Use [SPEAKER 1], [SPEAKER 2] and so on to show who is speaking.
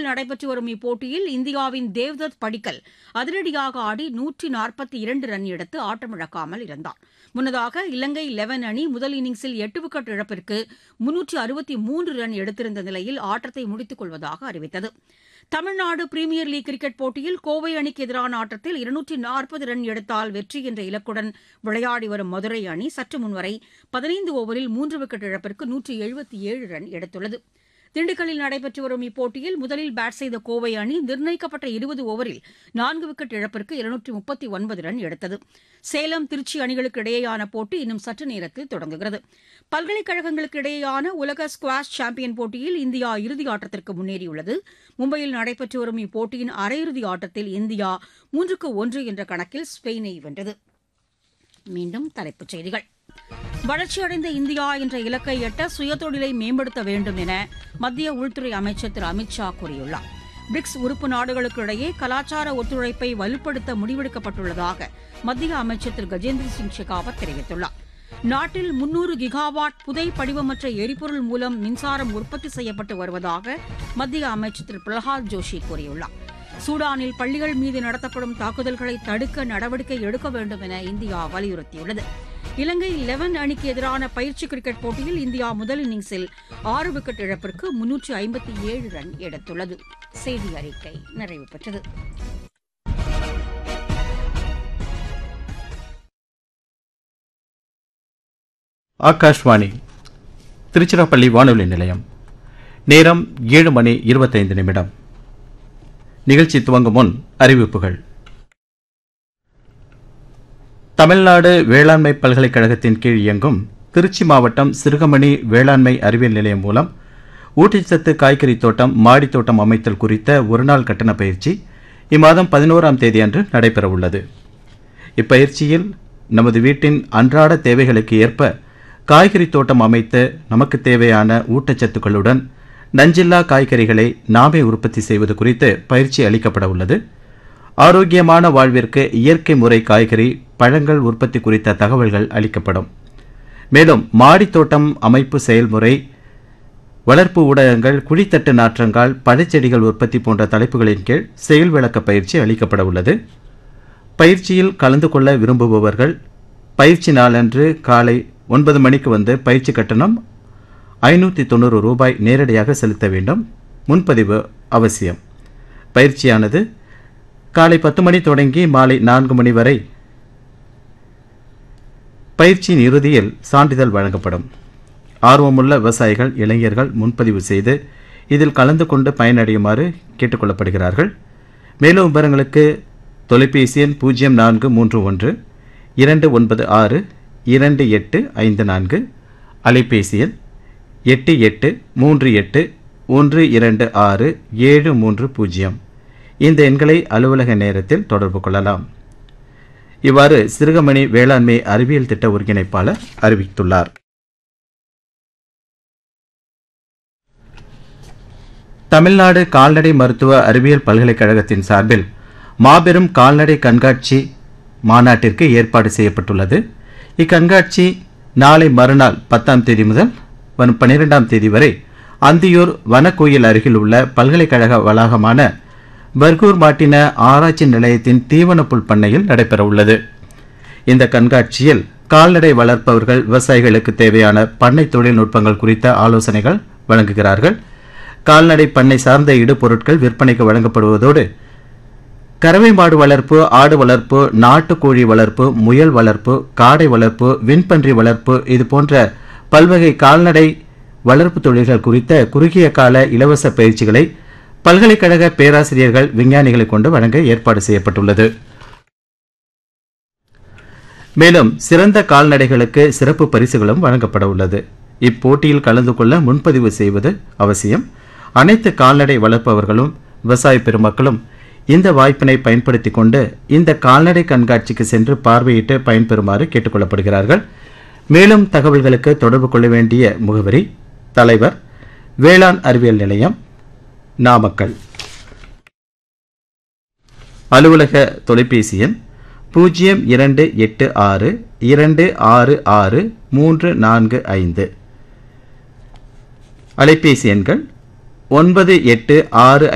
[SPEAKER 1] நடைபெற்று வரும் இப்போட்டியில் இந்தியாவின் தேவ்தத் படிக்கல் அதிரடியாக ஆடி நூற்றி நாற்பத்தி இரண்டு ரன் எடுத்து ஆட்டமிழக்காமல் இருந்தார் முன்னதாக இலங்கை லெவன் அணி முதல் இன்னிங்ஸில் எட்டு விக்கெட் இழப்பிற்கு முன்னூற்று அறுபத்தி மூன்று ரன் எடுத்திருந்த நிலையில் ஆட்டத்தை முடித்துக் கொள்வதாக அறிவித்தது தமிழ்நாடு பிரீமியர் லீக் கிரிக்கெட் போட்டியில் கோவை அணிக்கு எதிரான ஆட்டத்தில் இருநூற்றி நாற்பது ரன் எடுத்தால் வெற்றி என்ற இலக்குடன் விளையாடி வரும் மதுரை அணி சற்று முன்வரை பதினைந்து ஓவரில் மூன்று விக்கெட் இழப்பிற்கு நூற்றி எழுபத்தி ஏழு ரன் எடுத்துள்ளது திண்டுக்கல்லில் நடைபெற்று வரும் இப்போட்டியில் முதலில் பேட் செய்த கோவை அணி நிர்ணயிக்கப்பட்ட இருபது ஓவரில் நான்கு விக்கெட் இழப்பிற்கு இருநூற்றி முப்பத்தி ஒன்பது ரன் எடுத்தது சேலம் திருச்சி அணிகளுக்கு இடையேயான போட்டி இன்னும் சற்று நேரத்தில் தொடங்குகிறது பல்கலைக்கழகங்களுக்கு இடையேயான உலக ஸ்குவாஷ் சாம்பியன் போட்டியில் இந்தியா இறுதி ஆட்டத்திற்கு முன்னேறியுள்ளது மும்பையில் நடைபெற்று வரும் இப்போட்டியின் அரையிறுதி ஆட்டத்தில் இந்தியா மூன்றுக்கு ஒன்று என்ற கணக்கில் ஸ்பெயினை வென்றது மீண்டும் தலைப்புச் செய்திகள் வளர்ச்சியடைந்த இந்தியா என்ற இலக்கை எட்ட சுயதொழிலை மேம்படுத்த வேண்டும் என மத்திய உள்துறை அமைச்சர் திரு அமித் ஷா கூறியுள்ளார் பிரிக்ஸ் உறுப்பு நாடுகளுக்கு இடையே கலாச்சார ஒத்துழைப்பை வலுப்படுத்த முடிவெடுக்கப்பட்டுள்ளதாக மத்திய அமைச்சர் திரு கஜேந்திர சிங் ஷெகாவத் தெரிவித்துள்ளார் நாட்டில் முன்னூறு கிகாவாட் புதை படிவமற்ற எரிபொருள் மூலம் மின்சாரம் உற்பத்தி செய்யப்பட்டு வருவதாக மத்திய அமைச்சர் திரு பிரகலாத் ஜோஷி கூறியுள்ளார் சூடானில் பள்ளிகள் மீது நடத்தப்படும் தாக்குதல்களை தடுக்க நடவடிக்கை எடுக்க வேண்டும் என இந்தியா வலியுறுத்தியுள்ளது இலங்கை லெவன் அணிக்கு எதிரான பயிற்சி கிரிக்கெட் போட்டியில் இந்தியா முதல் இன்னிங்ஸில் ஆறு விக்கெட் இழப்பிற்கு முன்னூற்றி ஐம்பத்தி ஏழு ரன் எடுத்துள்ளது செய்தி அறிக்கை நிறைவு பெற்றது
[SPEAKER 2] ஆகாஷ்வாணி திருச்சிராப்பள்ளி வானொலி நிலையம் நேரம் ஏழு மணி இருபத்தைந்து நிமிடம் நிகழ்ச்சி துவங்கும் முன் அறிவிப்புகள் தமிழ்நாடு வேளாண்மை பல்கலைக்கழகத்தின் கீழ் இயங்கும் திருச்சி மாவட்டம் சிறுகமணி வேளாண்மை அறிவியல் நிலையம் மூலம் ஊட்டச்சத்து காய்கறி தோட்டம் மாடித் தோட்டம் அமைத்தல் குறித்த ஒருநாள் கட்டண பயிற்சி இம்மாதம் பதினோராம் தேதி அன்று நடைபெறவுள்ளது இப்பயிற்சியில் நமது வீட்டின் அன்றாட தேவைகளுக்கு ஏற்ப காய்கறி தோட்டம் அமைத்து நமக்கு தேவையான ஊட்டச்சத்துக்களுடன் நஞ்சில்லா காய்கறிகளை நாமே உற்பத்தி செய்வது குறித்து பயிற்சி அளிக்கப்பட உள்ளது ஆரோக்கியமான வாழ்விற்கு இயற்கை முறை காய்கறி பழங்கள் உற்பத்தி குறித்த தகவல்கள் அளிக்கப்படும் மேலும் மாடித் தோட்டம் அமைப்பு செயல்முறை வளர்ப்பு ஊடகங்கள் குழித்தட்டு நாற்றங்கால் பழச்செடிகள் உற்பத்தி போன்ற தலைப்புகளின் கீழ் செயல் விளக்க பயிற்சி அளிக்கப்பட உள்ளது பயிற்சியில் கலந்து கொள்ள விரும்புபவர்கள் பயிற்சி நாளன்று காலை ஒன்பது மணிக்கு வந்து பயிற்சி கட்டணம் ஐநூற்றி தொண்ணூறு ரூபாய் நேரடியாக செலுத்த வேண்டும் முன்பதிவு அவசியம் பயிற்சியானது காலை பத்து மணி தொடங்கி மாலை நான்கு மணி வரை பயிற்சியின் இறுதியில் சான்றிதழ் வழங்கப்படும் ஆர்வமுள்ள விவசாயிகள் இளைஞர்கள் முன்பதிவு செய்து இதில் கலந்து கொண்டு பயனடையுமாறு கேட்டுக்கொள்ளப்படுகிறார்கள் மேலும் விவரங்களுக்கு தொலைபேசி எண் பூஜ்ஜியம் நான்கு மூன்று ஒன்று இரண்டு ஒன்பது ஆறு இரண்டு எட்டு ஐந்து நான்கு அலைபேசி எண் எட்டு எட்டு மூன்று எட்டு ஒன்று இரண்டு ஆறு ஏழு மூன்று பூஜ்ஜியம் இந்த எண்களை அலுவலக நேரத்தில் தொடர்பு கொள்ளலாம் இவ்வாறு சிறுகமணி வேளாண்மை அறிவியல் திட்ட ஒருங்கிணைப்பாளர் அறிவித்துள்ளார் தமிழ்நாடு கால்நடை மருத்துவ அறிவியல் பல்கலைக்கழகத்தின் சார்பில் மாபெரும் கால்நடை கண்காட்சி மாநாட்டிற்கு ஏற்பாடு செய்யப்பட்டுள்ளது இக்கண்காட்சி நாளை மறுநாள் பத்தாம் தேதி முதல் வரும் பன்னிரெண்டாம் தேதி வரை அந்தியூர் வனக்கோயில் அருகில் உள்ள பல்கலைக்கழக வளாகமான பர்கூர் மாட்டின ஆராய்ச்சி நிலையத்தின் தீவனப்புல் பண்ணையில் நடைபெறவுள்ளது இந்த கண்காட்சியில் கால்நடை வளர்ப்பவர்கள் விவசாயிகளுக்கு தேவையான பண்ணை தொழில்நுட்பங்கள் குறித்த ஆலோசனைகள் வழங்குகிறார்கள் கால்நடை பண்ணை சார்ந்த இடுபொருட்கள் விற்பனைக்கு வழங்கப்படுவதோடு கறவை மாடு வளர்ப்பு ஆடு வளர்ப்பு நாட்டுக்கோழி வளர்ப்பு முயல் வளர்ப்பு காடை வளர்ப்பு விண்பன்றி வளர்ப்பு இது போன்ற பல்வகை கால்நடை வளர்ப்பு தொழில்கள் குறித்த குறுகிய கால இலவச பயிற்சிகளை பல்கலைக்கழக பேராசிரியர்கள் விஞ்ஞானிகளை கொண்டு வழங்க ஏற்பாடு செய்யப்பட்டுள்ளது மேலும் சிறந்த கால்நடைகளுக்கு சிறப்பு பரிசுகளும் வழங்கப்பட உள்ளது இப்போட்டியில் கலந்து கொள்ள முன்பதிவு செய்வது அவசியம் அனைத்து கால்நடை வளர்ப்பவர்களும் விவசாய பெருமக்களும் இந்த வாய்ப்பினை பயன்படுத்தி கொண்டு இந்த கால்நடை கண்காட்சிக்கு சென்று பார்வையிட்டு பயன்பெறுமாறு கேட்டுக்கொள்ளப்படுகிறார்கள் மேலும் தகவல்களுக்கு தொடர்பு கொள்ள வேண்டிய முகவரி தலைவர் வேளாண் அறிவியல் நிலையம் நாமக்கல் அலுவலக தொலைபேசி எண் பூஜ்ஜியம் இரண்டு எட்டு ஆறு இரண்டு ஆறு ஆறு மூன்று நான்கு ஐந்து அலைபேசி எண்கள் ஒன்பது எட்டு ஆறு